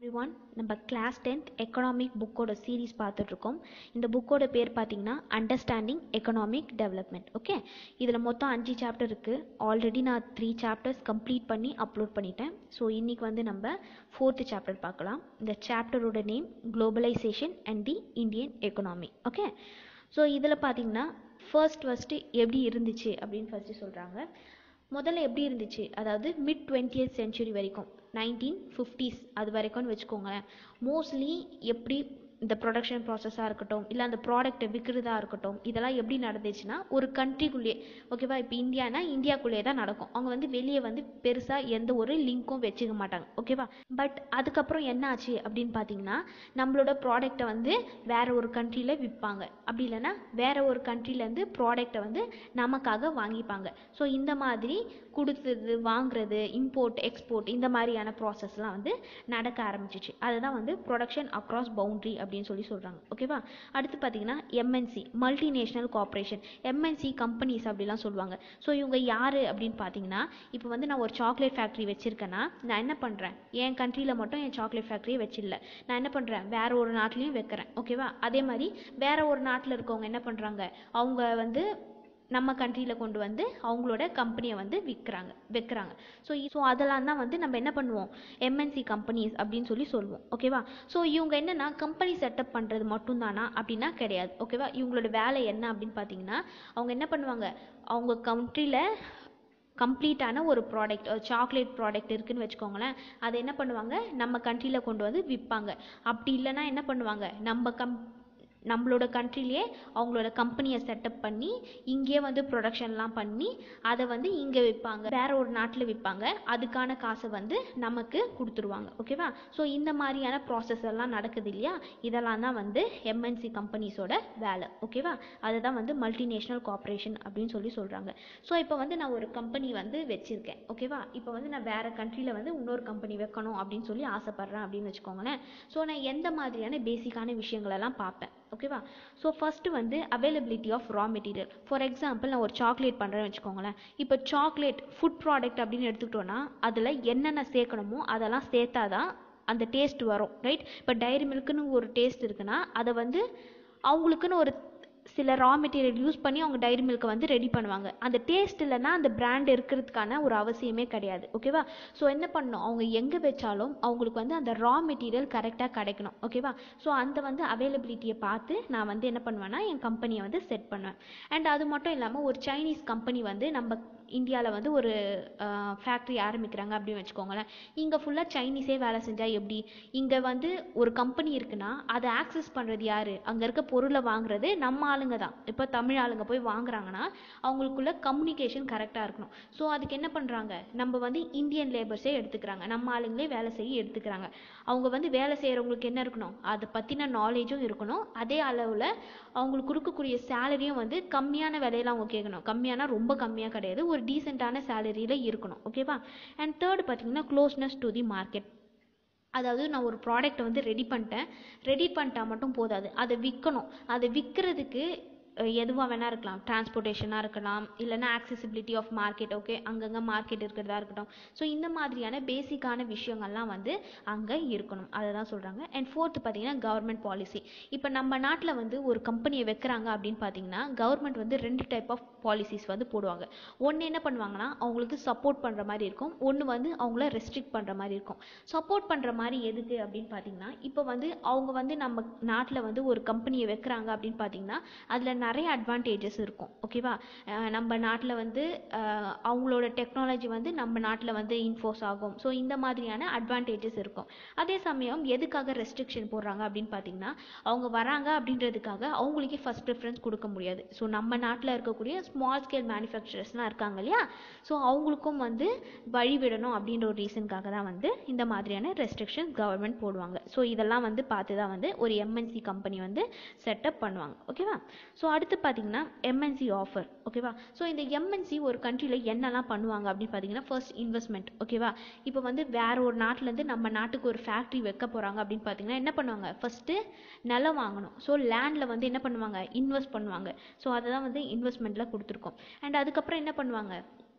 one நம்ம class tenth economic புக்கோட series பார்த்துட்ருக்கோம் இந்த புக்கோட பேர் பார்த்தீங்கன்னா அண்டர்ஸ்டாண்டிங் எக்கனாமிக் டெவலப்மெண்ட் ஓகே இதில் மொத்தம் அஞ்சு சாப்டர் இருக்குது ஆல்ரெடி நான் த்ரீ சாப்டர்ஸ் கம்ப்ளீட் பண்ணி அப்லோட் பண்ணிட்டேன் ஸோ இன்றைக்கி வந்து நம்ம ஃபோர்த்து சாப்டர் பார்க்கலாம் இந்த சாப்டரோட name globalization and the Indian economy okay so இதில் பார்த்தீங்கன்னா ஃபர்ஸ்ட் ஃபஸ்ட்டு எப்படி இருந்துச்சு அப்படின்னு ஃபஸ்ட்டு சொல்கிறாங்க முதல்ல எப்படி இருந்துச்சு அதாவது மிட் டுவெண்ட்டியத் சென்ச்சுரி வரைக்கும் நைன்டீன் ஃபிஃப்டிஸ் அது வரைக்கும்னு வச்சுக்கோங்களேன் மோஸ்ட்லி எப்படி இந்த ப்ரொடக்ஷன் ப்ராசஸாக இருக்கட்டும் இல்லை அந்த ப்ராடக்ட்டை விற்கிறதா இருக்கட்டும் இதெல்லாம் எப்படி நடந்துச்சுன்னா ஒரு கண்ட்ரிக்குள்ளேயே ஓகேவா இப்போ இந்தியானா இந்தியாக்குள்ளேயே தான் நடக்கும் அவங்க வந்து வெளியே வந்து பெருசாக எந்த ஒரு லிங்க்கும் வச்சுக்க மாட்டாங்க ஓகேவா பட் அதுக்கப்புறம் என்ன ஆச்சு அப்படின்னு பார்த்தீங்கன்னா நம்மளோட ப்ராடக்ட்டை வந்து வேற ஒரு கண்ட்ரியில் விற்பாங்க அப்படி இல்லைன்னா வேற ஒரு கண்ட்ரிலேருந்து ப்ராடக்ட்டை வந்து நமக்காக வாங்கிப்பாங்க ஸோ இந்த மாதிரி கொடுத்தது வாங்குறது இம்போர்ட் எக்ஸ்போர்ட் இந்த மாதிரியான ப்ராசஸ்லாம் வந்து நடக்க ஆரம்பிச்சிச்சு அதுதான் வந்து ப்ரொடக்ஷன் அக்ராஸ் பவுண்ட்ரி அப்படின்னு சொல்லி சொல்கிறாங்க ஓகேவா அடுத்து பார்த்தீங்கன்னா MNC multinational corporation MNC companies அப்படிலாம் சொல்லுவாங்க ஸோ இவங்க யார் அப்படின்னு பார்த்தீங்கன்னா இப்போ வந்து நான் ஒரு சாக்லேட் ஃபேக்ட்ரி வச்சுருக்கேன்னா நான் என்ன பண்ணுறேன் என் கண்ட்ரியில் மட்டும் என் சாக்லேட் ஃபேக்ட்ரியை வச்சிடல நான் என்ன பண்ணுறேன் வேற ஒரு நாட்டிலையும் வைக்கிறேன் ஓகேவா அதே மாதிரி வேற ஒரு நாட்டில் இருக்கவங்க என்ன பண்ணுறாங்க அவங்க வந்து நம்ம கண்ட்ரியில் கொண்டு வந்து அவங்களோட கம்பெனியை வந்து விற்கிறாங்க வைக்கிறாங்க ஸோ ஸோ அதெல்லாம் தான் வந்து நம்ம என்ன பண்ணுவோம் எம்என்சி கம்பெனிஸ் அப்படின்னு சொல்லி சொல்லுவோம் ஓகேவா ஸோ இவங்க என்னென்னா கம்பெனி செட்டப் பண்ணுறது மட்டும்தானா அப்படின்னா கிடையாது ஓகேவா இவங்களோட வேலை என்ன அப்படின்னு பார்த்தீங்கன்னா அவங்க என்ன பண்ணுவாங்க அவங்க கண்ட்ரியில் கம்ப்ளீட்டான ஒரு ப்ராடக்ட் சாக்லேட் ப்ராடக்ட் இருக்குதுன்னு வச்சுக்கோங்களேன் அதை என்ன பண்ணுவாங்க நம்ம கண்ட்ரியில் கொண்டு வந்து விற்பாங்க அப்படி இல்லைன்னா என்ன பண்ணுவாங்க நம்ம கம் நம்மளோட கண்ட்ரிலேயே அவங்களோட கம்பெனியை செட்டப் பண்ணி இங்கேயே வந்து ப்ரொடக்ஷன்லாம் பண்ணி அதை வந்து இங்கே விற்பாங்க வேற ஒரு நாட்டில் விற்பாங்க அதுக்கான காசை வந்து நமக்கு கொடுத்துருவாங்க ஓகேவா ஸோ இந்த மாதிரியான ப்ராசஸ் எல்லாம் நடக்குது இல்லையா இதெல்லாம் தான் வந்து எம்என்சி கம்பெனிஸோட வேலை ஓகேவா அதுதான் வந்து மல்டிநேஷ்னல் கார்ப்பரேஷன் அப்படின்னு சொல்லி சொல்கிறாங்க ஸோ இப்போ வந்து நான் ஒரு கம்பெனி வந்து வச்சுருக்கேன் ஓகேவா இப்போ வந்து நான் வேறு கண்ட்ரியில் வந்து இன்னொரு கம்பெனி வைக்கணும் அப்படின்னு சொல்லி ஆசைப்பட்றேன் அப்படின்னு வச்சுக்கோங்களேன் ஸோ நான் எந்த மாதிரியான பேசிக்கான விஷயங்களெல்லாம் பார்ப்பேன் ஓகேவா ஸோ ஃபஸ்ட்டு வந்து availability of raw material for example நான் ஒரு சாக்லேட் பண்ணுறேன்னு வச்சுக்கோங்களேன் இப்போ சாக்லேட் ஃபுட் ப்ராடக்ட் அப்படின்னு எடுத்துக்கிட்டோன்னா அதில் என்னென்ன சேர்க்கணுமோ அதெல்லாம் சேர்த்தா தான் அந்த டேஸ்ட் வரும் ரைட் இப்போ டைரி மில்க்குன்னு ஒரு டேஸ்ட் இருக்குன்னா அதை வந்து அவங்களுக்குன்னு ஒரு சில ரா மெட்டீரியல் யூஸ் பண்ணி அவங்க டைரி மில்க்கை வந்து ரெடி பண்ணுவாங்க அந்த டேஸ்ட் இல்லைன்னா அந்த பிராண்ட் இருக்கிறதுக்கான ஒரு அவசியமே கிடையாது ஓகேவா ஸோ என்ன பண்ணணும் அவங்க எங்கே வச்சாலும் அவங்களுக்கு வந்து அந்த ரா மெட்டீரியல் கரெக்டாக கிடைக்கணும் ஓகேவா ஸோ அந்த வந்து அவைலபிலிட்டியை பார்த்து நான் வந்து என்ன பண்ணுவேன்னா என் கம்பெனியை வந்து செட் பண்ணுவேன் அண்ட் அது மட்டும் இல்லாமல் ஒரு சைனீஸ் கம்பெனி வந்து நம்ம இந்தியாவில் வந்து ஒரு ஃபேக்ட்ரி ஆரம்பிக்கிறாங்க அப்படின்னு வச்சுக்கோங்களேன் இங்கே ஃபுல்லாக சைனீஸே வேலை செஞ்சால் எப்படி இங்கே வந்து ஒரு கம்பெனி இருக்குன்னா அதை ஆக்சஸ் பண்ணுறது யார் அங்கே இருக்க பொருளை வாங்குறது நம்ம ஆளுங்க தான் இப்போ தமிழ் ஆளுங்க போய் வாங்குறாங்கன்னா அவங்களுக்குள்ள கம்யூனிகேஷன் கரெக்டாக இருக்கணும் ஸோ அதுக்கு என்ன பண்ணுறாங்க நம்ம வந்து இந்தியன் லேபர்ஸே எடுத்துக்கிறாங்க நம்ம ஆளுங்களே வேலை செய்ய எடுத்துக்கிறாங்க அவங்க வந்து வேலை செய்கிறவங்களுக்கு என்ன இருக்கணும் அதை பற்றின நாலேஜும் இருக்கணும் அதே அளவில் அவங்களுக்கு கொடுக்கக்கூடிய சேலரியும் வந்து கம்மியான விலையில அவங்க கேட்கணும் கம்மியானா ரொம்ப கம்மியாக கிடையாது ஒரு டீசெண்டான சேலரியில் இருக்கணும் ஓகேவா அண்ட் தேர்ட் பார்த்தீங்கன்னா க்ளோஸ்னஸ் டு தி மார்க்கெட் அதாவது நான் ஒரு ப்ராடக்ட்டை வந்து ரெடி பண்ணிட்டேன் ரெடி பண்ணிட்டா மட்டும் போதாது அதை விற்கணும் அதை விற்கிறதுக்கு எதுவாக வேணா இருக்கலாம் டிரான்ஸ்போர்ட்டேஷனாக இருக்கலாம் இல்லைனா ஆக்சசிபிலிட்டி ஆஃப் மார்க்கெட் ஓகே அங்கங்கே மார்க்கெட் இருக்கிறதா இருக்கட்டும் ஸோ இந்த மாதிரியான பேசிக்கான விஷயங்கள்லாம் வந்து அங்கே இருக்கணும் அதை தான் சொல்கிறாங்க அண்ட் ஃபோர்த்து பார்த்தீங்கன்னா கவர்மெண்ட் பாலிசி இப்போ நம்ம நாட்டில் வந்து ஒரு கம்பெனியை வைக்கிறாங்க அப்படின்னு பார்த்தீங்கன்னா கவர்மெண்ட் வந்து ரெண்டு டைப் ஆஃப் பாலிசிஸ் வந்து போடுவாங்க ஒன்று என்ன பண்ணுவாங்கன்னா அவங்களுக்கு சப்போர்ட் பண்ணுற மாதிரி இருக்கும் ஒன்று வந்து அவங்கள ரெஸ்ட்ரிக்ட் பண்ணுற மாதிரி இருக்கும் சப்போர்ட் பண்ணுற மாதிரி எதுக்கு அப்படின்னு பார்த்தீங்கன்னா இப்போ வந்து அவங்க வந்து நம்ம நாட்டில் வந்து ஒரு கம்பெனியை வைக்கிறாங்க அப்படின்னு பார்த்தீங்கன்னா அதில் நிறைய அட்வான்டேஜஸ் இருக்கும் ஓகேவா நம்ம நாட்டில் வந்து அவங்களோட டெக்னாலஜி வந்து நம்ம நாட்டில் வந்து இன்ஃபோர்ஸ் ஆகும் ஸோ இந்த மாதிரியான அட்வான்டேஜஸ் இருக்கும் அதே சமயம் எதுக்காக ரெஸ்ட்ரிக்ஷன் போடுறாங்க அப்படின்னு பார்த்தீங்கன்னா அவங்க வராங்க அப்படின்றதுக்காக அவங்களுக்கே ஃபஸ்ட் ப்ரிஃபரன்ஸ் கொடுக்க முடியாது ஸோ நம்ம நாட்டில் இருக்கக்கூடிய ஸ்மால் ஸ்கேல் மேனுஃபேக்சரர்ஸ்லாம் இருக்காங்க இல்லையா ஸோ அவங்களுக்கும் வந்து வழி விடணும் அப்படின்ற ஒரு ரீசனுக்காக தான் வந்து இந்த மாதிரியான ரெஸ்ட்ரிக்ஷன்ஸ் கவர்மெண்ட் போடுவாங்க ஸோ இதெல்லாம் வந்து பார்த்து தான் வந்து ஒரு எம்என்சி கம்பெனி வந்து செட்டப் பண்ணுவாங்க ஓகேவா ஸோ அடுத்து பார்த்தீங்கன்னா எம்என்சி ஆஃபர் ஓகேவா ஸோ இந்த எம்என்சி ஒரு கண்ட்ரியில் என்னெல்லாம் பண்ணுவாங்க அப்படின்னு பார்த்தீங்கன்னா ஃபர்ஸ்ட் இன்வெஸ்ட்மெண்ட் ஓகேவா இப்போ வந்து வேற ஒரு நாட்டிலேருந்து நம்ம நாட்டுக்கு ஒரு ஃபேக்ட்ரி வைக்க போகிறாங்க அப்படின்னு பார்த்தீங்கன்னா என்ன பண்ணுவாங்க ஃபஸ்ட்டு நிலம் வாங்கணும் ஸோ லேண்டில் வந்து என்ன பண்ணுவாங்க இன்வெஸ்ட் பண்ணுவாங்க ஸோ அதை தான் வந்து இன்வெஸ்ட்மெண்ட்டில் கொடுத்துருக்கோம் அண்ட் அதுக்கப்புறம் என்ன பண்ணுவாங்க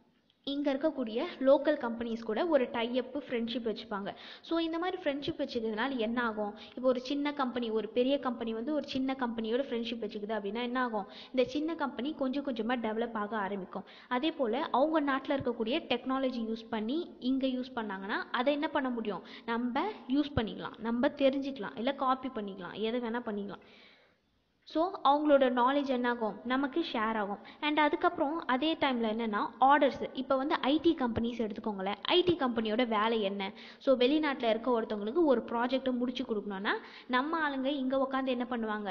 இங்கே இருக்கக்கூடிய லோக்கல் கம்பெனிஸ் கூட ஒரு டைஅப்பு ஃப்ரெண்ட்ஷிப் வச்சுப்பாங்க ஸோ இந்த மாதிரி ஃப்ரெண்ட்ஷிப் வச்சுக்கிறதுனால என்ன ஆகும் இப்போ ஒரு சின்ன கம்பெனி ஒரு பெரிய கம்பெனி வந்து ஒரு சின்ன கம்பெனியோட ஃப்ரெண்ட்ஷிப் வச்சுக்குது அப்படின்னா என்ன ஆகும் இந்த சின்ன கம்பெனி கொஞ்சம் கொஞ்சமாக டெவலப் ஆக ஆரம்பிக்கும் அதே போல் அவங்க நாட்டில் இருக்கக்கூடிய டெக்னாலஜி யூஸ் பண்ணி இங்கே யூஸ் பண்ணாங்கன்னா அதை என்ன பண்ண முடியும் நம்ம யூஸ் பண்ணிக்கலாம் நம்ம தெரிஞ்சுக்கலாம் இல்லை காப்பி பண்ணிக்கலாம் எதை வேணால் பண்ணிக்கலாம் ஸோ அவங்களோட நாலேஜ் என்னாகும் நமக்கு ஷேர் ஆகும் அண்ட் அதுக்கப்புறம் அதே டைமில் என்னென்னா ஆர்டர்ஸ் இப்போ வந்து ஐடி கம்பெனிஸ் எடுத்துக்கோங்களேன் ஐடி கம்பெனியோட வேலை என்ன ஸோ வெளிநாட்டில் இருக்க ஒருத்தவங்களுக்கு ஒரு ப்ராஜெக்ட்டை முடிச்சு கொடுக்கணுன்னா நம்ம ஆளுங்க இங்கே உட்காந்து என்ன பண்ணுவாங்க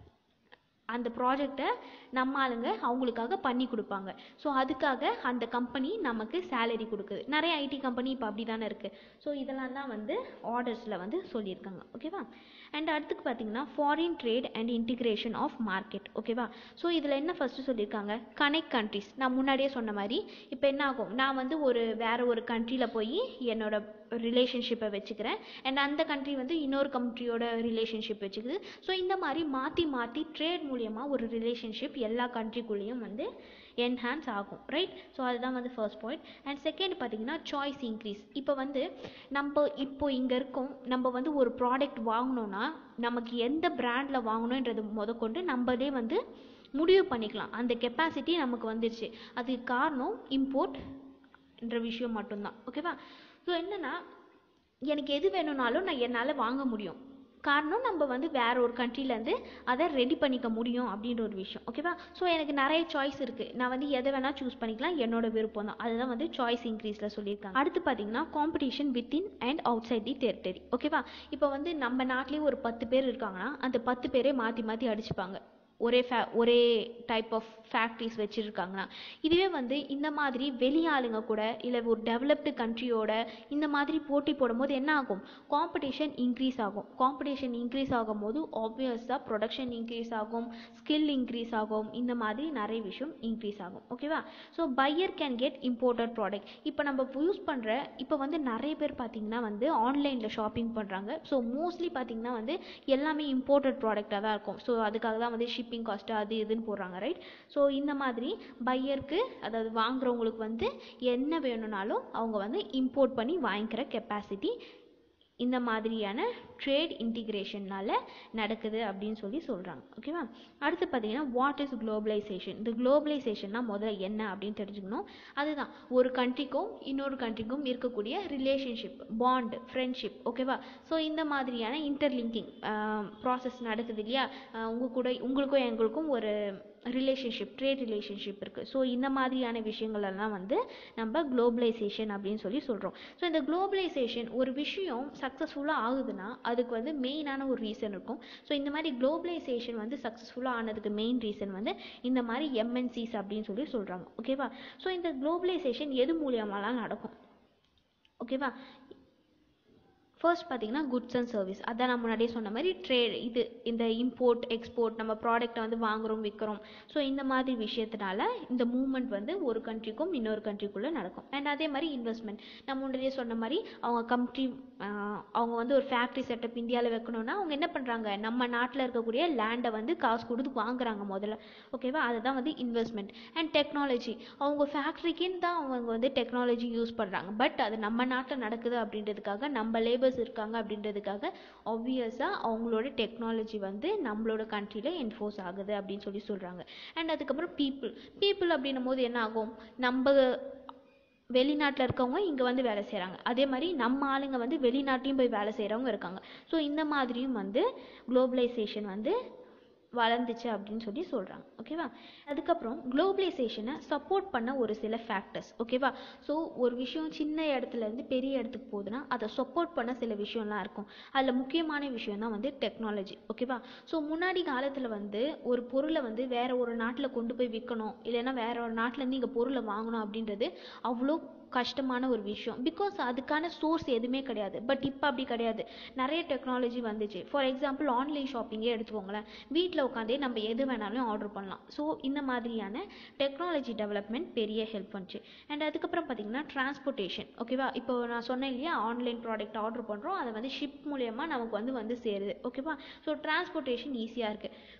அந்த ப்ராஜெக்டை நம்ம ஆளுங்க அவங்களுக்காக பண்ணி கொடுப்பாங்க ஸோ அதுக்காக அந்த கம்பெனி நமக்கு சேலரி கொடுக்குது நிறைய ஐடி கம்பெனி இப்போ அப்படி தானே இருக்குது ஸோ இதெல்லாம் தான் வந்து ஆர்டர்ஸில் வந்து சொல்லியிருக்காங்க ஓகேவா அண்ட் அடுத்துக்கு பார்த்தீங்கன்னா foreign trade and integration of market ஓகேவா ஸோ இதில் என்ன ஃபஸ்ட்டு சொல்லியிருக்காங்க கனெக்ட் கண்ட்ரிஸ் நான் முன்னாடியே சொன்ன மாதிரி இப்போ என்ன ஆகும் நான் வந்து ஒரு வேற ஒரு கண்ட்ரியில் போய் என்னோட ரிலேஷன்ஷிப்பை வச்சுக்கிறேன் அண்ட் அந்த கண்ட்ரி வந்து இன்னொரு கண்ட்ரியோட ரிலேஷன்ஷிப் வச்சுக்குது ஸோ இந்த மாதிரி மாற்றி மாற்றி ட்ரேட் மூலியமாக ஒரு ரிலேஷன்ஷிப் எல்லா கண்ட்ரிக்குள்ளேயும் வந்து என்ஹான்ஸ் ஆகும் ரைட் ஸோ அதுதான் வந்து ஃபர்ஸ்ட் பாயிண்ட் அண்ட் செகண்ட் பார்த்தீங்கன்னா சாய்ஸ் இன்க்ரீஸ் இப்போ வந்து நம்ம இப்போ இங்கே இருக்கோம் நம்ம வந்து ஒரு ப்ராடக்ட் வாங்கினோன்னா நமக்கு எந்த பிராண்டில் வாங்கணுன்றது முதற்கொண்டு நம்மளே வந்து முடிவு பண்ணிக்கலாம் அந்த கெப்பாசிட்டி நமக்கு வந்துருச்சு அதுக்கு காரணம் இம்போர்ட் என்ற விஷயம் மட்டும்தான் ஓகேவா ஸோ என்னென்னா எனக்கு எது வேணும்னாலும் நான் என்னால் வாங்க முடியும் காரணம் நம்ம வந்து வேற ஒரு கண்ட்ரிலேருந்து அதை ரெடி பண்ணிக்க முடியும் அப்படின்ற ஒரு விஷயம் ஓகேவா ஸோ எனக்கு நிறைய சாய்ஸ் இருக்குது நான் வந்து எதை வேணால் சூஸ் பண்ணிக்கலாம் என்னோட விருப்பம் தான் அதுதான் வந்து சாய்ஸ் இன்க்ரீஸில் சொல்லியிருக்காங்க அடுத்து பார்த்தீங்கன்னா competition within and outside the territory ஓகேவா இப்போ வந்து நம்ம நாட்டிலேயே ஒரு பத்து பேர் இருக்காங்கன்னா அந்த பத்து பேரே மாற்றி மாற்றி அடிச்சுப்பாங்க ஒரே ஃபே ஒரே டைப் ஆஃப் ஃபேக்ட்ரிஸ் வச்சுருக்காங்கன்னா இதுவே வந்து இந்த மாதிரி வெளி ஆளுங்க கூட இல்லை ஒரு டெவலப்டு கண்ட்ரியோட இந்த மாதிரி போட்டி போடும்போது என்ன ஆகும் காம்படிஷன் இன்க்ரீஸ் ஆகும் காம்படிஷன் இன்க்ரீஸ் ஆகும் போது ஆப்வியஸாக ப்ரொடக்ஷன் இன்க்ரீஸ் ஆகும் ஸ்கில் இன்க்ரீஸ் ஆகும் இந்த மாதிரி நிறைய விஷயம் இன்க்ரீஸ் ஆகும் ஓகேவா so buyer can get imported product இப்போ நம்ம யூஸ் பண்ணுற இப்போ வந்து நிறைய பேர் பார்த்தீங்கன்னா வந்து ஆன்லைனில் ஷாப்பிங் பண்ணுறாங்க ஸோ மோஸ்ட்லி பார்த்தீங்கன்னா வந்து எல்லாமே இம்போர்ட்டட் ப்ராடக்டாக தான் இருக்கும் ஸோ அதுக்காக தான் வந்து ஷிப்பிங் காஸ்ட்டு அது இதுன்னு போடுறாங்க ரைட் ஸோ இந்த மாதிரி பையருக்கு அதாவது வாங்குறவங்களுக்கு வந்து என்ன வேணும்னாலும் அவங்க வந்து இம்போர்ட் பண்ணி வாங்கிக்கிற கெப்பாசிட்டி இந்த மாதிரியான ட்ரேட் இன்டிகிரேஷன்னால நடக்குது அப்படின்னு சொல்லி சொல்கிறாங்க ஓகேவா அடுத்து பார்த்தீங்கன்னா வாட் இஸ் குளோபலைசேஷன் இந்த குளோபலைசேஷன்னா முதல்ல என்ன அப்படின்னு தெரிஞ்சுக்கணும் அதுதான் ஒரு கண்ட்ரிக்கும் இன்னொரு கண்ட்ரிக்கும் இருக்கக்கூடிய ரிலேஷன்ஷிப் பாண்ட் ஃப்ரெண்ட்ஷிப் ஓகேவா ஸோ இந்த மாதிரியான இன்டர்லிங்கிங் ப்ராசஸ் நடக்குது இல்லையா உங்கள் கூட உங்களுக்கும் எங்களுக்கும் ஒரு ரிலேஷன்ஷிப் ட்ரேட் ரிலேஷன்ஷிப் இருக்குது ஸோ இந்த மாதிரியான விஷயங்களெல்லாம் வந்து நம்ம குளோபலைசேஷன் அப்படின்னு சொல்லி சொல்கிறோம் ஸோ இந்த குளோபலைசேஷன் ஒரு விஷயம் சக்ஸஸ்ஃபுல்லாக ஆகுதுன்னா அதுக்கு வந்து மெயினான ஒரு ரீசன் இருக்கும் ஸோ இந்த மாதிரி குளோபலைசேஷன் வந்து சக்ஸஸ்ஃபுல்லாக ஆனதுக்கு மெயின் ரீசன் வந்து இந்த மாதிரி எம்என்சிஸ் அப்படின்னு சொல்லி சொல்கிறாங்க ஓகேவா ஸோ இந்த குளோபலைசேஷன் எது மூலியமாலாம் நடக்கும் ஓகேவா ஃபர்ஸ்ட் பார்த்தீங்கன்னா குட்ஸ் அண்ட் சர்வீஸ் அதான் நான் முன்னாடியே சொன்ன மாதிரி ட்ரேட் இது இந்த இம்போர்ட் எக்ஸ்போர்ட் நம்ம ப்ராடக்ட்டை வந்து வாங்குறோம் விற்கிறோம் ஸோ இந்த மாதிரி விஷயத்தினால இந்த மூவ்மெண்ட் வந்து ஒரு கண்ட்ரிக்கும் இன்னொரு கண்ட்ரிக்குள்ளே நடக்கும் அண்ட் அதே மாதிரி இன்வெஸ்ட்மெண்ட் நான் முன்னாடியே சொன்ன மாதிரி அவங்க கண்ட்ரி அவங்க வந்து ஒரு ஃபேக்ட்ரி செட்டப் இந்தியாவில் வைக்கணும்னா அவங்க என்ன பண்ணுறாங்க நம்ம நாட்டில் இருக்கக்கூடிய லேண்டை வந்து காசு கொடுத்து வாங்குறாங்க முதல்ல ஓகேவா அதுதான் வந்து இன்வெஸ்ட்மெண்ட் அண்ட் டெக்னாலஜி அவங்க ஃபேக்ட்ரிக்குன்னு தான் அவங்க வந்து டெக்னாலஜி யூஸ் பண்ணுறாங்க பட் அது நம்ம நாட்டில் நடக்குது அப்படின்றதுக்காக நம்ம லேபர்ஸ் இருக்காங்க அப்படின்றதுக்காக ஆப்வியஸாக அவங்களோட டெக்னாலஜி வந்து நம்மளோட கண்ட்ரியில் என்ஃபோர்ஸ் ஆகுது அப்படின்னு சொல்லி சொல்கிறாங்க அண்ட் அதுக்கப்புறம் பீப்புள் பீப்புள் அப்படின்னும் போது என்ன ஆகும் நம்ம வெளிநாட்டில் இருக்கவங்க இங்கே வந்து வேலை செய்கிறாங்க அதே மாதிரி நம்ம ஆளுங்க வந்து வெளிநாட்டையும் போய் வேலை செய்கிறவங்க இருக்காங்க ஸோ இந்த மாதிரியும் வந்து குளோபலைசேஷன் வந்து வளர்ந்துச்சு அப்படின்னு சொல்லி சொல்கிறாங்க ஓகேவா அதுக்கப்புறம் குளோபலைசேஷனை சப்போர்ட் பண்ண ஒரு சில ஃபேக்டர்ஸ் ஓகேவா ஸோ ஒரு விஷயம் சின்ன இடத்துலேருந்து பெரிய இடத்துக்கு போகுதுன்னா அதை சப்போர்ட் பண்ண சில விஷயம்லாம் இருக்கும் அதில் முக்கியமான விஷயம் தான் வந்து டெக்னாலஜி ஓகேவா ஸோ முன்னாடி காலத்தில் வந்து ஒரு பொருளை வந்து வேற ஒரு நாட்டில் கொண்டு போய் விற்கணும் இல்லைன்னா வேற ஒரு நாட்டிலேருந்து இங்கே பொருளை வாங்கணும் அப்படின்றது அவ்வளோ கஷ்டமான ஒரு விஷயம் பிகாஸ் அதுக்கான சோர்ஸ் எதுவுமே கிடையாது பட் இப்போ அப்படி கிடையாது நிறைய டெக்னாலஜி வந்துச்சு ஃபார் எக்ஸாம்பிள் ஆன்லைன் ஷாப்பிங்கே எடுத்துக்கோங்களேன் வீட்டில் உட்காந்தே நம்ம எது வேணாலும் ஆர்டர் பண்ணலாம் ஸோ இந்த மாதிரியான டெக்னாலஜி டெவலப்மெண்ட் பெரிய ஹெல்ப் பண்ணுச்சு அண்ட் அதுக்கப்புறம் பார்த்தீங்கன்னா டிரான்ஸ்போர்ட்டேஷன் ஓகேவா இப்போ நான் சொன்னேன் இல்லையா ஆன்லைன் ப்ராடக்ட் ஆர்டர் பண்ணுறோம் அதை வந்து ஷிப் மூலயமா நமக்கு வந்து வந்து சேருது ஓகேவா ஸோ டிரான்ஸ்போர்ட்டேஷன் ஈஸியாக இருக்குது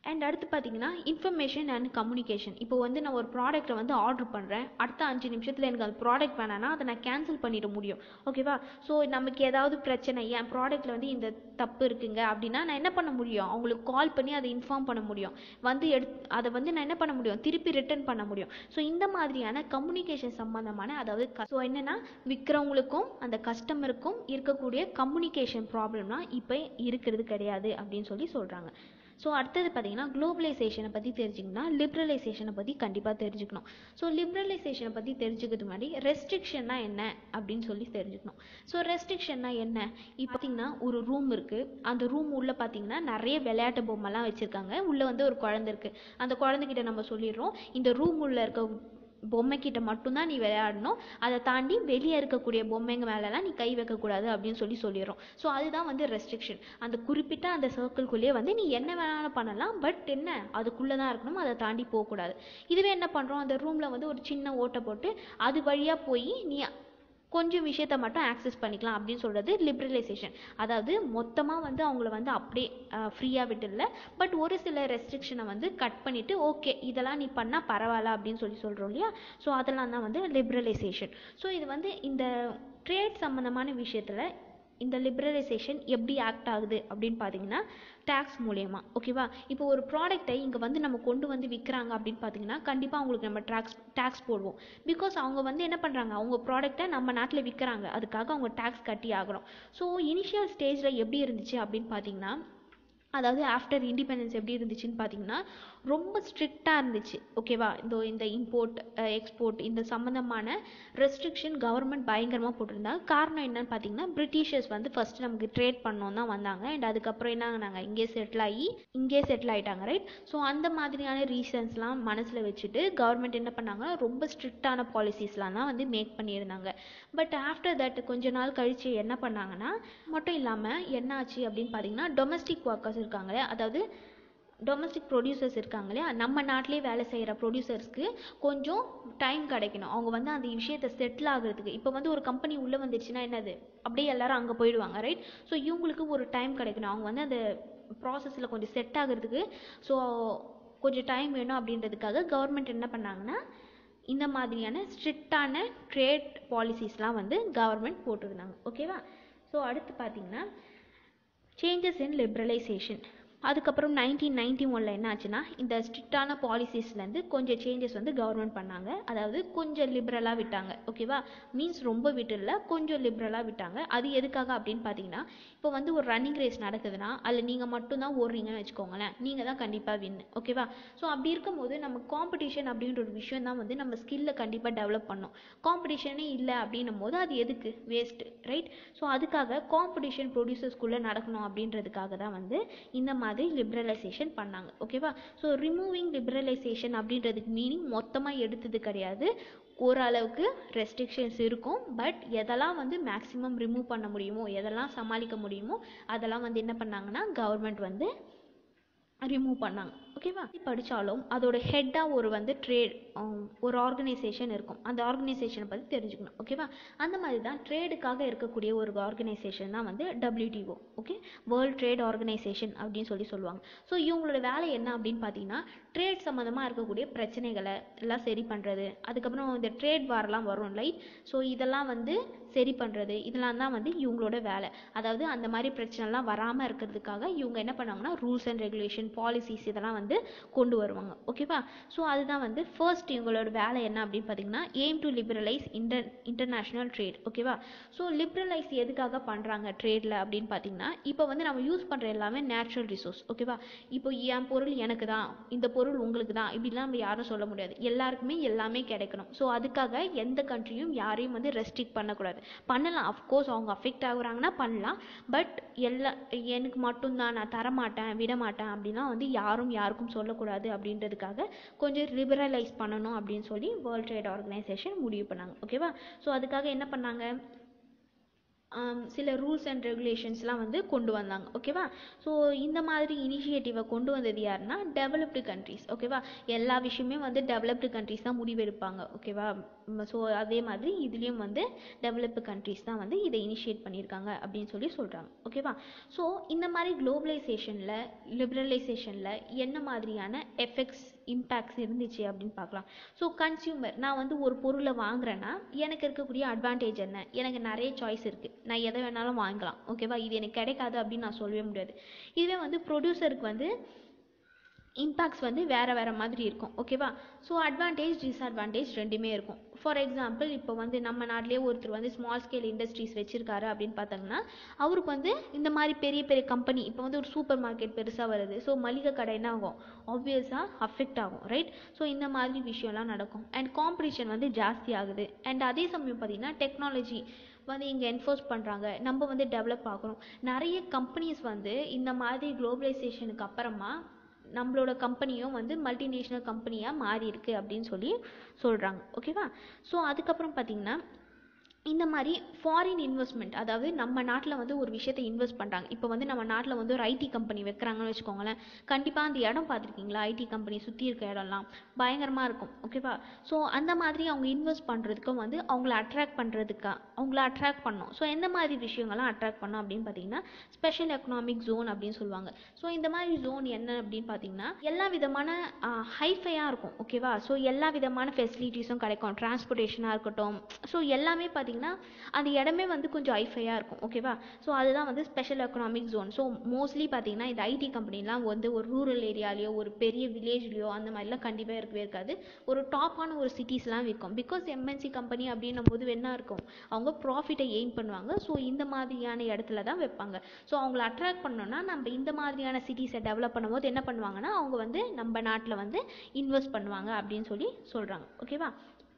அண்ட் அடுத்து பார்த்தீங்கன்னா இன்ஃபர்மேஷன் அண்ட் கம்யூனிகேஷன் இப்போ வந்து நான் ஒரு ப்ராடக்ட்டை வந்து ஆர்டர் பண்ணுறேன் அடுத்த அஞ்சு நிமிஷத்தில் எனக்கு அந்த ப்ராடக்ட் வேணான்னா அதை நான் கேன்சல் பண்ணிட முடியும் ஓகேவா ஸோ நமக்கு ஏதாவது பிரச்சனை என் ப்ராடக்ட்டில் வந்து இந்த தப்பு இருக்குங்க அப்படின்னா நான் என்ன பண்ண முடியும் அவங்களுக்கு கால் பண்ணி அதை இன்ஃபார்ம் பண்ண முடியும் வந்து எடு அதை வந்து நான் என்ன பண்ண முடியும் திருப்பி ரிட்டர்ன் பண்ண முடியும் ஸோ இந்த மாதிரியான கம்யூனிகேஷன் சம்மந்தமான அதாவது ஸோ என்னென்னா விற்கிறவங்களுக்கும் அந்த கஸ்டமருக்கும் இருக்கக்கூடிய கம்யூனிகேஷன் ப்ராப்ளம்லாம் இப்போ இருக்கிறது கிடையாது அப்படின்னு சொல்லி சொல்கிறாங்க ஸோ அடுத்தது பார்த்தீங்கன்னா குளோபலைசேஷனை பற்றி தெரிஞ்சிங்கன்னா லிப்ரலைசேஷனை பற்றி கண்டிப்பாக தெரிஞ்சுக்கணும் ஸோ லிப்ரலைசேஷனை பற்றி தெரிஞ்சுக்கிறதுக்கு முன்னாடி ரெஸ்ட்ரிக்ஷன்னா என்ன அப்படின்னு சொல்லி தெரிஞ்சுக்கணும் ஸோ ரெஸ்ட்ரிக்ஷன்னா என்ன இப்போ பார்த்தீங்கன்னா ஒரு ரூம் இருக்குது அந்த ரூம் உள்ளே பார்த்தீங்கன்னா நிறைய விளையாட்டு பொம்மைலாம் வச்சுருக்காங்க உள்ளே வந்து ஒரு குழந்தை இருக்குது அந்த குழந்தைகிட்ட நம்ம சொல்லிடுறோம் இந்த ரூம் உள்ள இருக்க பொம்மைக்கிட்ட மட்டும்தான் நீ விளையாடணும் அதை தாண்டி வெளியே இருக்கக்கூடிய பொம்மைங்க மேலெலாம் நீ கை வைக்கக்கூடாது அப்படின்னு சொல்லி சொல்லிடுறோம் ஸோ அதுதான் வந்து ரெஸ்ட்ரிக்ஷன் அந்த குறிப்பிட்ட அந்த சர்க்கிள்குள்ளேயே வந்து நீ என்ன வேணாலும் பண்ணலாம் பட் என்ன அதுக்குள்ளே தான் இருக்கணும் அதை தாண்டி போகக்கூடாது இதுவே என்ன பண்ணுறோம் அந்த ரூமில் வந்து ஒரு சின்ன ஓட்டை போட்டு அது வழியாக போய் நீ கொஞ்சம் விஷயத்த மட்டும் ஆக்சஸ் பண்ணிக்கலாம் அப்படின்னு சொல்கிறது லிப்ரலைசேஷன் அதாவது மொத்தமாக வந்து அவங்கள வந்து அப்படியே ஃப்ரீயாக விட்டுடல பட் ஒரு சில ரெஸ்ட்ரிக்ஷனை வந்து கட் பண்ணிவிட்டு ஓகே இதெல்லாம் நீ பண்ணால் பரவாயில்ல அப்படின்னு சொல்லி சொல்கிறோம் இல்லையா ஸோ அதெல்லாம் தான் வந்து லிப்ரலைசேஷன் ஸோ இது வந்து இந்த ட்ரேட் சம்மந்தமான விஷயத்தில் இந்த லிப்ரலைசேஷன் எப்படி ஆக்ட் ஆகுது அப்படின்னு பார்த்தீங்கன்னா டேக்ஸ் மூலயமா ஓகேவா இப்போ ஒரு ப்ராடக்ட்டை இங்கே வந்து நம்ம கொண்டு வந்து விற்கிறாங்க அப்படின்னு பார்த்தீங்கன்னா கண்டிப்பாக அவங்களுக்கு நம்ம டேக்ஸ் டேக்ஸ் போடுவோம் பிகாஸ் அவங்க வந்து என்ன பண்ணுறாங்க அவங்க ப்ராடக்ட்டை நம்ம நாட்டில் விற்கிறாங்க அதுக்காக அவங்க டேக்ஸ் கட்டி ஆகிறோம் ஸோ இனிஷியல் ஸ்டேஜில் எப்படி இருந்துச்சு அப்படின்னு பார்த்தீங்கன்னா அதாவது ஆஃப்டர் இண்டிபெண்டன்ஸ் எப்படி இருந்துச்சுன்னு பார்த்தீங்கன்னா ரொம்ப ஸ்ட்ரிக்டாக இருந்துச்சு ஓகேவா இந்த இந்த இம்போர்ட் எக்ஸ்போர்ட் இந்த சம்மந்தமான ரெஸ்ட்ரிக்ஷன் கவர்மெண்ட் பயங்கரமாக போட்டிருந்தாங்க காரணம் என்னன்னு பார்த்தீங்கன்னா பிரிட்டிஷர்ஸ் வந்து ஃபஸ்ட்டு நமக்கு ட்ரேட் பண்ணோம் தான் வந்தாங்க அண்ட் அதுக்கப்புறம் என்ன ஆனாங்க இங்கே செட்டில் ஆகி இங்கே செட்டில் ஆகிட்டாங்க ரைட் ஸோ அந்த மாதிரியான ரீசன்ஸ்லாம் மனசில் வச்சுட்டு கவர்மெண்ட் என்ன பண்ணாங்க ரொம்ப ஸ்ட்ரிக்டான பாலிசிஸ்லாம் தான் வந்து மேக் பண்ணியிருந்தாங்க பட் ஆஃப்டர் தட் கொஞ்ச நாள் கழித்து என்ன பண்ணாங்கன்னா மட்டும் இல்லாமல் என்ன ஆச்சு அப்படின்னு பார்த்தீங்கன்னா டொமஸ்டிக் ஒர்க்கர்ஸ் இருக்காங்களே அதாவது டொமஸ்டிக் ப்ரொடியூசர்ஸ் இருக்காங்க இல்லையா நம்ம நாட்டிலே வேலை செய்கிற ப்ரொடியூசர்ஸ்க்கு கொஞ்சம் டைம் கிடைக்கணும் அவங்க வந்து அந்த விஷயத்தை செட்டில் ஆகுறதுக்கு இப்போ வந்து ஒரு கம்பெனி உள்ளே வந்துடுச்சுன்னா என்னது அப்படியே எல்லாரும் அங்கே போயிடுவாங்க ரைட் ஸோ இவங்களுக்கு ஒரு டைம் கிடைக்கணும் அவங்க வந்து அந்த ப்ராசஸில் கொஞ்சம் செட் ஆகுறதுக்கு ஸோ கொஞ்சம் டைம் வேணும் அப்படின்றதுக்காக கவர்மெண்ட் என்ன பண்ணாங்கன்னா இந்த மாதிரியான ஸ்ட்ரிக்டான ட்ரேட் பாலிசிஸ்லாம் வந்து கவர்மெண்ட் போட்டிருந்தாங்க ஓகேவா ஸோ அடுத்து பார்த்தீங்கன்னா சேஞ்சஸ் இன் லிப்ரலைசேஷன் அதுக்கப்புறம் நைன்டீன் நைன்டி ஒனில் என்ன ஆச்சுன்னா இந்த ஸ்ட்ரிக்டான பாலிசிஸ்லேருந்து கொஞ்சம் சேஞ்சஸ் வந்து கவர்மெண்ட் பண்ணாங்க அதாவது கொஞ்சம் லிபரலாக விட்டாங்க ஓகேவா மீன்ஸ் ரொம்ப விட்டுல கொஞ்சம் லிபரலாக விட்டாங்க அது எதுக்காக அப்படின்னு பார்த்தீங்கன்னா இப்போ வந்து ஒரு ரன்னிங் ரேஸ் நடக்குதுன்னா அதில் நீங்கள் மட்டும்தான் ஓடுறீங்கன்னு வச்சுக்கோங்களேன் நீங்கள் தான் கண்டிப்பாக வின் ஓகேவா ஸோ அப்படி இருக்கும்போது நம்ம காம்படிஷன் அப்படின்ற ஒரு விஷயம் தான் வந்து நம்ம ஸ்கில்லை கண்டிப்பாக டெவலப் பண்ணும் காம்படிஷனே இல்லை அப்படின்னும் போது அது எதுக்கு வேஸ்ட்டு ரைட் ஸோ அதுக்காக காம்படிஷன் ப்ரொடியூசர்ஸ்குள்ளே நடக்கணும் அப்படின்றதுக்காக தான் வந்து இந்த மாதிரி லிபரலைசேஷன் பண்ணாங்க ஓகேவா ஸோ ரிமூவிங் லிபரலைசேஷன் அப்படின்றதுக்கு மீனிங் மொத்தமாக எடுத்தது கிடையாது ஓரளவுக்கு ரெஸ்ட்ரிக்ஷன்ஸ் இருக்கும் பட் எதெல்லாம் வந்து மேக்ஸிமம் ரிமூவ் பண்ண முடியுமோ எதெல்லாம் சமாளிக்க முடியுமோ அதெல்லாம் வந்து என்ன பண்ணாங்கன்னா கவர்மெண்ட் வந்து ரிமூவ் பண்ணாங்க ஓகேவா படித்தாலும் அதோட ஹெட்டாக ஒரு வந்து ட்ரேட் ஒரு ஆர்கனைசேஷன் இருக்கும் அந்த ஆர்கனைசேஷனை பற்றி தெரிஞ்சுக்கணும் ஓகேவா அந்த மாதிரி தான் ட்ரேடுக்காக இருக்கக்கூடிய ஒரு ஆர்கனைசேஷன் தான் வந்து WTO okay world trade organisation அப்படின்னு சொல்லி சொல்லுவாங்க ஸோ இவங்களோட வேலை என்ன அப்படின்னு பார்த்தீங்கன்னா ட்ரேட் சம்மந்தமாக இருக்கக்கூடிய பிரச்சனைகளை எல்லாம் சரி பண்ணுறது அதுக்கப்புறம் இந்த ட்ரேட் வாரெலாம் வரும் லைட் ஸோ இதெல்லாம் வந்து சரி பண்ணுறது இதெல்லாம் தான் வந்து இவங்களோட வேலை அதாவது அந்த மாதிரி பிரச்சனைலாம் வராமல் இருக்கிறதுக்காக இவங்க என்ன பண்ணாங்கன்னா ரூல்ஸ் அண்ட் ரெகுலேஷன் பாலிசிஸ் இதெல்லாம் வந்து கொண்டு வருவாங்க ஓகேவா ஸோ அதுதான் வந்து ஃபர்ஸ்ட் இவங்களோட வேலை என்ன அப்படின்னு பார்த்தீங்கன்னா aim to liberalise inter international trade ஓகேவா ஸோ லிபரலைஸ் எதுக்காக பண்ணுறாங்க ட்ரேடில் அப்படின்னு பார்த்தீங்கன்னா இப்போ வந்து நம்ம யூஸ் பண்ணுற எல்லாமே நேச்சுரல் ரிசோர்ஸ் ஓகேவா இப்போ என் பொருள் எனக்கு தான் இந்த பொருள் உங்களுக்கு தான் இப்படிலாம் நம்ம யாரும் சொல்ல முடியாது எல்லாருக்குமே எல்லாமே கிடைக்கணும் ஸோ அதுக்காக எந்த கண்ட்ரியும் யாரையும் வந்து ரெஸ்ட்ரிக்ட் பண்ணக்கூடாது பண்ணலாம் அஃப்கோர்ஸ் அவங்க அஃபெக்ட் ஆகுறாங்கன்னா பண்ணலாம் பட் எல்லா எனக்கு மட்டும்தான் நான் தரமாட்டேன் விட மாட்டேன் அப்படிலாம் வந்து யாரும் யாருக்கும் சொல்லக்கூடாது அப்படின்றதுக்காக கொஞ்சம் லிபரலைஸ் பண்ணணும் அப்படின்னு சொல்லி வேர்ல்ட் ட்ரேட் ஆர்கனைசேஷன் முடிவு பண்ணாங்க ஓகேவா ஸோ அதுக்காக என்ன பண்ணாங்க ஆம், சில ரூல்ஸ் அண்ட் ரெகுலேஷன்ஸ்லாம் வந்து கொண்டு வந்தாங்க ஓகேவா ஸோ இந்த மாதிரி இனிஷியேட்டிவை கொண்டு வந்தது யாருன்னா டெவலப்டு கண்ட்ரீஸ் ஓகேவா எல்லா விஷயமே வந்து டெவலப்டு கண்ட்ரீஸ் தான் முடிவெடுப்பாங்க ஓகேவா ஸோ அதே மாதிரி இதுலேயும் வந்து டெவலப்டு கண்ட்ரீஸ் தான் வந்து இதை இனிஷியேட் பண்ணியிருக்காங்க அப்படின்னு சொல்லி சொல்கிறாங்க ஓகேவா ஸோ இந்த மாதிரி குளோபலைசேஷனில் லிபரலைசேஷனில் என்ன மாதிரியான எஃபெக்ட்ஸ் இம்பேக்ட்ஸ் இருந்துச்சு அப்படின்னு பார்க்கலாம் ஸோ கன்சியூமர் நான் வந்து ஒரு பொருளை வாங்குறேன்னா எனக்கு இருக்கக்கூடிய அட்வான்டேஜ் என்ன எனக்கு நிறைய சாய்ஸ் இருக்குது நான் எதை வேணாலும் வாங்கலாம் ஓகேவா இது எனக்கு கிடைக்காது அப்படின்னு நான் சொல்லவே முடியாது இதுவே வந்து ப்ரொடியூசருக்கு வந்து இம்பேக்ட்ஸ் வந்து வேறு வேறு மாதிரி இருக்கும் ஓகேவா ஸோ அட்வான்டேஜ் டிஸ்அட்வான்டேஜ் ரெண்டுமே இருக்கும் ஃபார் எக்ஸாம்பிள் இப்போ வந்து நம்ம நாட்டிலே ஒருத்தர் வந்து ஸ்மால் ஸ்கேல் இண்டஸ்ட்ரீஸ் வச்சுருக்காரு அப்படின்னு பார்த்தாங்கன்னா அவருக்கு வந்து இந்த மாதிரி பெரிய பெரிய கம்பெனி இப்போ வந்து ஒரு சூப்பர் மார்க்கெட் பெருசாக வருது ஸோ மளிகை கடை என்ன ஆகும் ஆப்வியஸாக அஃபெக்ட் ஆகும் ரைட் ஸோ இந்த மாதிரி விஷயம்லாம் நடக்கும் அண்ட் காம்படிஷன் வந்து ஜாஸ்தி ஆகுது அண்ட் அதே சமயம் பார்த்திங்கன்னா டெக்னாலஜி வந்து இங்கே என்ஃபோர்ஸ் பண்ணுறாங்க நம்ம வந்து டெவலப் ஆகணும் நிறைய கம்பெனிஸ் வந்து இந்த மாதிரி குளோபலைசேஷனுக்கு அப்புறமா நம்மளோட கம்பெனியும் வந்து மல்டிநேஷ்னல் கம்பெனியாக மாறி இருக்கு அப்படின்னு சொல்லி சொல்கிறாங்க ஓகேவா ஸோ அதுக்கப்புறம் பார்த்தீங்கன்னா இந்த மாதிரி ஃபாரின் இன்வெஸ்ட்மெண்ட் அதாவது நம்ம நாட்டில் வந்து ஒரு விஷயத்தை இன்வெஸ்ட் பண்ணுறாங்க இப்போ வந்து நம்ம நாட்டில் வந்து ஒரு ஐடி கம்பெனி வைக்கிறாங்கன்னு வச்சுக்கோங்களேன் கண்டிப்பாக அந்த இடம் பார்த்துருக்கீங்களா ஐடி கம்பெனி சுற்றி இருக்க இடம்லாம் பயங்கரமாக இருக்கும் ஓகேவா ஸோ அந்த மாதிரி அவங்க இன்வெஸ்ட் பண்ணுறதுக்கும் வந்து அவங்கள அட்ராக்ட் பண்ணுறதுக்கா அவங்கள அட்ராக்ட் பண்ணணும் ஸோ எந்த மாதிரி விஷயங்கள்லாம் அட்ராக்ட் பண்ணோம் அப்படின்னு பார்த்தீங்கன்னா ஸ்பெஷல் எக்கனாமிக் ஜோன் அப்படின்னு சொல்லுவாங்க ஸோ இந்த மாதிரி ஜோன் என்ன அப்படின்னு பார்த்தீங்கன்னா எல்லா விதமான ஹைஃபையாக இருக்கும் ஓகேவா ஸோ எல்லா விதமான ஃபெசிலிட்டிஸும் கிடைக்கும் டிரான்ஸ்போர்ட்டேஷனாக இருக்கட்டும் ஸோ எல்லாமே பார்த்தீங்கன்னா அந்த இடமே வந்து கொஞ்சம் ஹைஃபையாக இருக்கும் ஓகேவா ஸோ அதுதான் வந்து special economic zone so mostly பார்த்தீங்கன்னா இந்த ஐடி கம்பெனிலாம் வந்து ஒரு ரூரல் ஏரியாலேயோ ஒரு பெரிய வில்லேஜ்லேயோ அந்த மாதிரிலாம் கண்டிப்பாக இருக்கவே இருக்காது ஒரு டாப்பான ஒரு சிட்டிஸ்லாம் விற்கும் பிகாஸ் எம்என்சி கம்பெனி அப்படின்னும் போது என்ன இருக்கும் அவங்க ப்ராஃபிட்டை எய்ம் பண்ணுவாங்க ஸோ இந்த மாதிரியான இடத்துல தான் வைப்பாங்க ஸோ அவங்கள அட்ராக்ட் பண்ணோம்னா நம்ம இந்த மாதிரியான சிட்டிஸை டெவலப் பண்ணும்போது என்ன பண்ணுவாங்கன்னா அவங்க வந்து நம்ம நாட்டில் வந்து இன்வெஸ்ட் பண்ணுவாங்க அப்படின்னு சொல்லி சொல்கிறாங்க ஓகேவா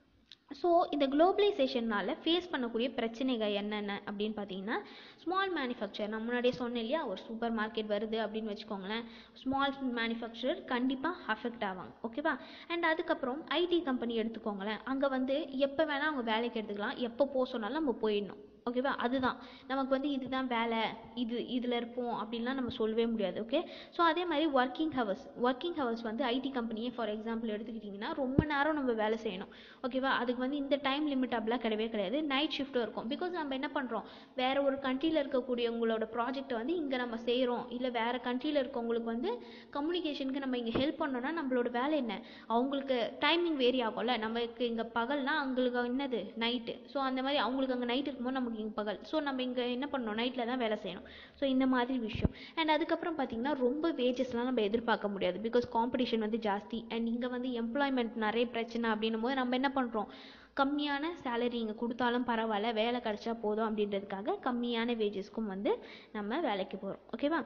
ஸோ இந்த குளோபலைசேஷனால் ஃபேஸ் பண்ணக்கூடிய பிரச்சனைகள் என்னென்ன அப்படின்னு பார்த்தீங்கன்னா ஸ்மால் மேனுஃபேக்சர் நான் முன்னாடியே சொன்னேன் இல்லையா ஒரு சூப்பர் மார்க்கெட் வருது அப்படின்னு வச்சுக்கோங்களேன் ஸ்மால் மேனுஃபேக்சரர் கண்டிப்பாக அஃபெக்ட் ஆவாங்க ஓகேவா அண்ட் அதுக்கப்புறம் ஐடி கம்பெனி எடுத்துக்கோங்களேன் அங்கே வந்து எப்போ வேணால் அவங்க வேலைக்கு எடுத்துக்கலாம் எப்போ போக சொன்னாலும் நம்ம போயிடணும் ஓகேவா அதுதான் நமக்கு வந்து இதுதான் வேலை இது இதில் இருப்போம் அப்படின்லாம் நம்ம சொல்லவே முடியாது ஓகே ஸோ அதே மாதிரி ஒர்க்கிங் ஹவர்ஸ் ஒர்க்கிங் ஹவர்ஸ் வந்து ஐடி கம்பெனியே ஃபார் எக்ஸாம்பிள் எடுத்துக்கிட்டிங்கன்னா ரொம்ப நேரம் நம்ம வேலை செய்யணும் ஓகேவா அதுக்கு வந்து இந்த டைம் லிமிட் அப்படிலாம் கிடையவே கிடையாது நைட் ஷிஃப்ட்டும் இருக்கும் பிகாஸ் நம்ம என்ன பண்ணுறோம் வேறு ஒரு கண்ட்ரியில் இருக்கக்கூடியவங்களோட ப்ராஜெக்ட்டை வந்து இங்கே நம்ம செய்கிறோம் இல்லை வேறு கண்ட்ரியில் இருக்கவங்களுக்கு வந்து கம்யூனிகேஷனுக்கு நம்ம இங்கே ஹெல்ப் பண்ணோம்னா நம்மளோட வேலை என்ன அவங்களுக்கு டைமிங் வேரி ஆகும்ல நமக்கு இங்கே பகல்னா அவங்களுக்கு என்னது நைட்டு ஸோ அந்த மாதிரி அவங்களுக்கு அங்கே நைட் இருக்கும்போது நமக்கு இங்கே பகல் ஸோ நம்ம இங்கே என்ன பண்ணணும் நைட்டில் தான் வேலை செய்யணும் ஸோ இந்த மாதிரி விஷயம் அண்ட் அதுக்கப்புறம் பார்த்தீங்கன்னா ரொம்ப வேஜஸ்லாம் நம்ம எதிர்பார்க்க முடியாது பிகாஸ் காம்படிஷன் வந்து ஜாஸ்தி அண்ட் இங்கே வந்து எம்ப்ளாய்மெண்ட் நிறைய பிரச்சனை அப்படின்னும் போது நம்ம என்ன பண்ணுறோம் கம்மியான சேலரி இங்கே கொடுத்தாலும் பரவாயில்ல வேலை கிடைச்சா போதும் அப்படின்றதுக்காக கம்மியான வேஜஸ்க்கும் வந்து நம்ம வேலைக்கு போகிறோம் ஓகேவா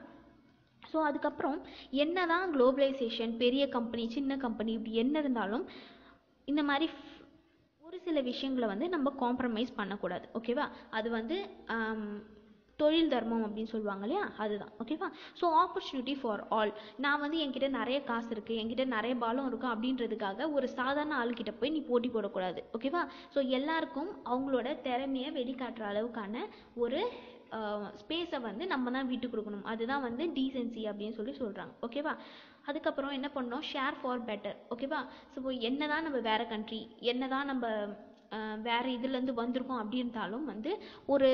ஸோ அதுக்கப்புறம் என்ன தான் குளோபலைசேஷன் பெரிய கம்பெனி சின்ன கம்பெனி இப்படி என்ன இருந்தாலும் இந்த மாதிரி ஒரு சில விஷயங்களை வந்து நம்ம காம்ப்ரமைஸ் பண்ணக்கூடாது ஓகேவா அது வந்து ஆம், தொழில் தர்மம் அப்படின்னு சொல்லுவாங்க இல்லையா அதுதான் ஓகேவா ஸோ ஆப்பர்ச்சுனிட்டி ஃபார் ஆல் நான் வந்து என்கிட்ட நிறைய காசு இருக்குது என்கிட்ட நிறைய பலம் இருக்கும் அப்படின்றதுக்காக ஒரு சாதாரண ஆள்கிட்ட போய் நீ போட்டி போடக்கூடாது ஓகேவா ஸோ எல்லாருக்கும் அவங்களோட திறமையை வெளிக்காட்டுற அளவுக்கான ஒரு ஸ்பேஸை வந்து நம்ம தான் விட்டு கொடுக்கணும் அதுதான் வந்து டீசென்சி அப்படின்னு சொல்லி சொல்கிறாங்க ஓகேவா அதுக்கப்புறம் என்ன பண்ணோம் ஷேர் ஃபார் பெட்டர் ஓகேவா ஸோ என்ன தான் நம்ம வேறு கண்ட்ரி என்ன தான் நம்ம அஹ், வேற இதுலேருந்து வந்திருக்கோம் அப்படி இருந்தாலும் வந்து ஒரு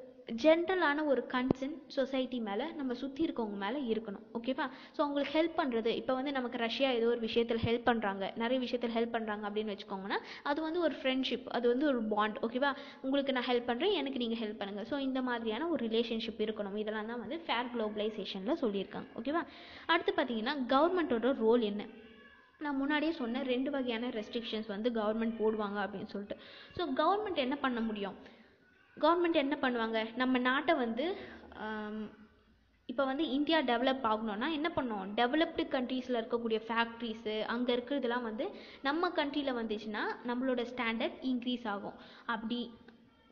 ஜென்ரலான ஒரு கன்சர்ன் சொசைட்டி மேலே நம்ம சுற்றி இருக்கவங்க மேலே இருக்கணும் ஓகேவா ஸோ அவங்களுக்கு ஹெல்ப் பண்ணுறது இப்போ வந்து நமக்கு ரஷ்யா ஏதோ ஒரு விஷயத்தில் ஹெல்ப் பண்ணுறாங்க நிறைய விஷயத்தில் ஹெல்ப் பண்ணுறாங்க அப்படின்னு வச்சுக்கோங்கன்னா அது வந்து ஒரு ஃப்ரெண்ட்ஷிப் அது வந்து ஒரு பாண்ட் ஓகேவா உங்களுக்கு நான் ஹெல்ப் பண்ணுறேன் எனக்கு நீங்கள் ஹெல்ப் பண்ணுங்கள் ஸோ இந்த மாதிரியான ஒரு ரிலேஷன்ஷிப் இருக்கணும் இதெல்லாம் தான் வந்து ஃபேர் குளோபலைசேஷனில் சொல்லியிருக்காங்க ஓகேவா அடுத்து பார்த்தீங்கன்னா கவர்மெண்ட்டோட ரோல் என்ன நான் முன்னாடியே சொன்னேன் ரெண்டு வகையான ரெஸ்ட்ரிக்ஷன்ஸ் வந்து கவர்மெண்ட் போடுவாங்க அப்படின்னு சொல்லிட்டு ஸோ கவர்மெண்ட் என்ன பண்ண முடியும் கவர்மெண்ட் என்ன பண்ணுவாங்க நம்ம நாட்டை வந்து இப்போ வந்து இந்தியா டெவலப் ஆகணும்னா என்ன பண்ணோம் டெவலப்டு கண்ட்ரீஸில் இருக்கக்கூடிய ஃபேக்ட்ரிஸு அங்கே இருக்கிறதெல்லாம் வந்து நம்ம கண்ட்ரியில் வந்துச்சுன்னா நம்மளோட ஸ்டாண்டர்ட் இன்க்ரீஸ் ஆகும் அப்படி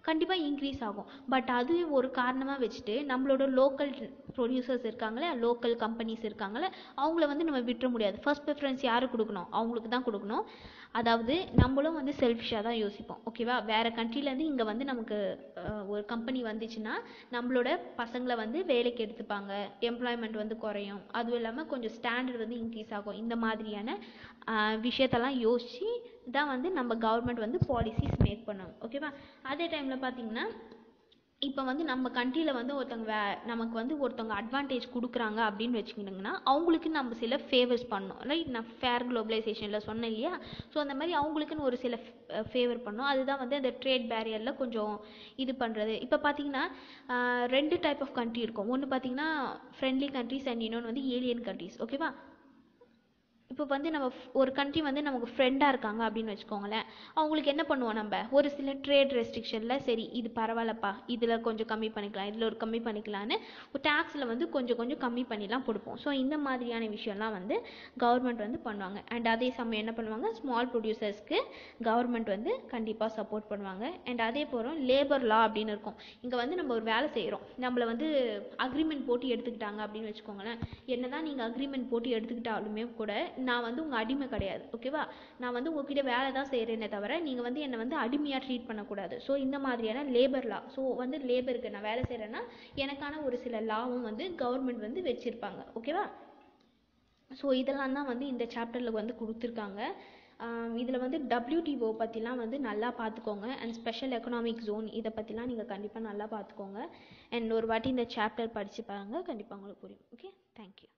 கண்டிப்பாக இன்க்ரீஸ் ஆகும் பட் அது ஒரு காரணமாக வச்சுட்டு நம்மளோட லோக்கல் ப்ரொடியூசர்ஸ் இருக்காங்களே லோக்கல் கம்பெனிஸ் இருக்காங்களே அவங்கள வந்து நம்ம விட்டுற முடியாது ஃபர்ஸ்ட் ப்ரிஃபரன்ஸ் யாருக்கு கொடுக்கணும் அவங்களுக்கு தான் கொடுக்கணும் அதாவது நம்மளும் வந்து செல்ஃபிஷாக தான் யோசிப்போம் ஓகேவா வேறு கண்ட்ரிலேருந்து இங்கே வந்து நமக்கு அஹ், ஒரு கம்பெனி வந்துச்சுன்னா நம்மளோட பசங்களை வந்து வேலைக்கு எடுத்துப்பாங்க எம்ப்ளாய்மெண்ட் வந்து குறையும் அதுவும் இல்லாமல் கொஞ்சம் ஸ்டாண்டர்ட் வந்து இன்க்ரீஸ் ஆகும் இந்த மாதிரியான அஹ், விஷயத்தெல்லாம் யோசித்து தான் வந்து நம்ம கவர்மெண்ட் வந்து பாலிசிஸ் மேக் பண்ணுவாங்க ஓகேவா அதே டைமில் பார்த்தீங்கன்னா இப்போ வந்து நம்ம கண்ட்ரியில் வந்து ஒருத்தவங்க வே நமக்கு வந்து ஒருத்தவங்க அட்வான்டேஜ் கொடுக்குறாங்க அப்படின்னு வச்சுக்கிட்டிங்கன்னா அவங்களுக்கு நம்ம சில ஃபேவர்ஸ் பண்ணணும் ரைட் நான் ஃபேர் குளோபலைசேஷனில் சொன்னேன் இல்லையா ஸோ அந்த மாதிரி அவங்களுக்குன்னு ஒரு சில ஃபேவர் பண்ணணும் அதுதான் வந்து அந்த ட்ரேட் பேரியரில் கொஞ்சம் இது பண்ணுறது இப்போ பார்த்தீங்கன்னா ஆஹ், ரெண்டு டைப் ஆஃப் கண்ட்ரி இருக்கும் ஒன்று பார்த்தீங்கன்னா ஃப்ரெண்ட்லி கண்ட்ரிஸ் அண்ட் இன்னொன்று வந்து ஏலியன் கண்ட்ரிஸ் ஓகேவா இப்போ வந்து நம்ம f- ஒரு கண்ட்ரி வந்து நமக்கு ஃப்ரெண்டாக இருக்காங்க அப்படின்னு வச்சுக்கோங்களேன் அவங்களுக்கு என்ன பண்ணுவோம் நம்ம ஒரு சில ட்ரேட் ரெஸ்ட்ரிக்ஷனில் சரி இது பரவாயில்லப்பா இதில் கொஞ்சம் கம்மி பண்ணிக்கலாம் இதில் ஒரு கம்மி பண்ணிக்கலான்னு டேக்ஸில் வந்து கொஞ்சம் கொஞ்சம் கம்மி பண்ணிலாம் கொடுப்போம் ஸோ இந்த மாதிரியான விஷயம்லாம் வந்து கவர்மெண்ட் வந்து பண்ணுவாங்க அண்ட் அதே சமயம் என்ன பண்ணுவாங்க ஸ்மால் ப்ரொடியூசர்ஸ்க்கு கவர்மெண்ட் வந்து கண்டிப்பாக சப்போர்ட் பண்ணுவாங்க அண்ட் அதே போகிறோம் லேபர் லா அப்படின்னு இருக்கும் இங்கே வந்து நம்ம ஒரு வேலை செய்கிறோம் நம்மளை வந்து அக்ரிமெண்ட் போட்டு எடுத்துக்கிட்டாங்க அப்படின்னு வச்சுக்கோங்களேன் என்னதான் நீங்கள் அக்ரிமெண்ட் போட்டு எடுத்துக்கிட்டாலுமே கூட நான் வந்து உங்கள் அடிமை கிடையாது ஓகேவா நான் வந்து உங்ககிட்ட வேலை தான் செய்கிறேனே தவிர நீங்கள் வந்து என்னை வந்து அடிமையாக ட்ரீட் பண்ணக்கூடாது ஸோ இந்த மாதிரியான லேபர் லா ஸோ வந்து லேபருக்கு நான் வேலை செய்கிறேன்னா எனக்கான ஒரு சில லாவும் வந்து கவர்மெண்ட் வந்து வச்சுருப்பாங்க ஓகேவா ஸோ இதெல்லாம் தான் வந்து இந்த சாப்டரில் வந்து கொடுத்துருக்காங்க இதில் வந்து WTO பற்றிலாம் வந்து நல்லா பார்த்துக்கோங்க அண்ட் ஸ்பெஷல் எக்கனாமிக் ஜோன் இதை பற்றிலாம் நீங்கள் கண்டிப்பாக நல்லா பார்த்துக்கோங்க அண்ட் ஒரு வாட்டி இந்த சாப்டர் படித்து பாருங்கள் கண்டிப்பாக உங்களுக்கு புரியும் ஓகே தேங்க்யூ